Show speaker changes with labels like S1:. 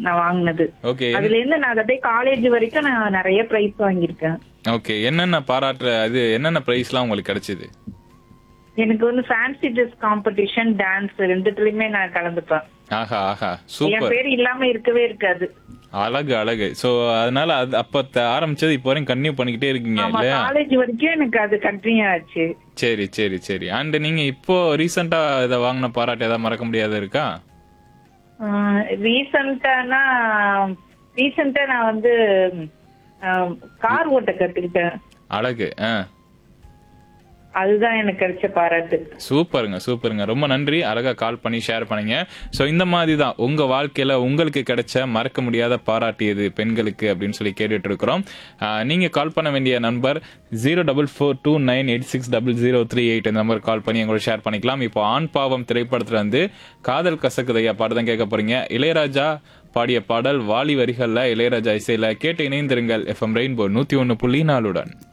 S1: நான் வாங்கினது
S2: ஓகே
S1: அதுல இருந்து நான் அப்படியே காலேஜ் வரைக்கும் நான் நிறைய பிரைஸ் வாங்கியிருக்கேன்
S2: ஓகே என்னென்ன பாராட்டுற அது என்னென்ன பிரைஸ்லாம் உங்களுக்கு கிடைச்சது
S1: எனக்கு வந்து ஃபேன்சி ட்ரெஸ் காம்படிஷன் டான்ஸ் ரெண்டுத்துலயுமே நான் கலந்துப்பேன்
S2: ஆஹா ஆஹா
S1: என்
S2: சூப்பர்
S1: பேர் இல்லாம இருக்கவே இருக்காது
S2: அழகு அழகு சோ அதனால அது அப்ப த- ஆரம்பிச்சது இப்போ வரைக்கும் கன்டினியூ பண்ணிக்கிட்டே இருக்கீங்க
S1: ஆமா
S2: இல்லையா
S1: காலேஜ் வரைக்கும் எனக்கு அது கண்டினியூ ஆச்சு
S2: சரி சரி சரி அண்ட் நீங்க இப்போ ரீசெண்டா இதை வாங்கின பாராட்டு ஏதாவது மறக்க முடியாத இருக்கா
S1: ரீசெண்டானா ரீசெண்டா நான் வந்து கார் ஓட்ட கத்துக்கிட்டேன்
S2: அழகு ஆ
S1: அதுதான் எனக்கு கிடைச்ச பாராட்டு
S2: சூப்பருங்க சூப்பருங்க ரொம்ப நன்றி அழகா கால் பண்ணி ஷேர் பண்ணீங்க ஸோ இந்த மாதிரி தான் உங்க வாழ்க்கையில உங்களுக்கு கிடைச்ச மறக்க முடியாத பாராட்டு எது பெண்களுக்கு அப்படின்னு சொல்லி கேட்டுட்டு இருக்கிறோம் ஆஹ், நீங்க கால் பண்ண வேண்டிய number zero double four two nine eight six double zero three eight இந்த நம்பர் கால் பண்ணி எங்களோட ஷேர் பண்ணிக்கலாம் இப்போ ஆண் பாவம் திரைப்படத்துல இருந்து காதல் கசக்குதையா பாட்டு தான் கேட்க போறீங்க இளையராஜா பாடிய பாடல் வாலி வரிகள்ல இளையராஜா இசையில கேட்டு இணைந்திருங்கள் எஃப்எம் ரெயின்போ நூத்தி ஒன்னு புள்ளி நாலுடன்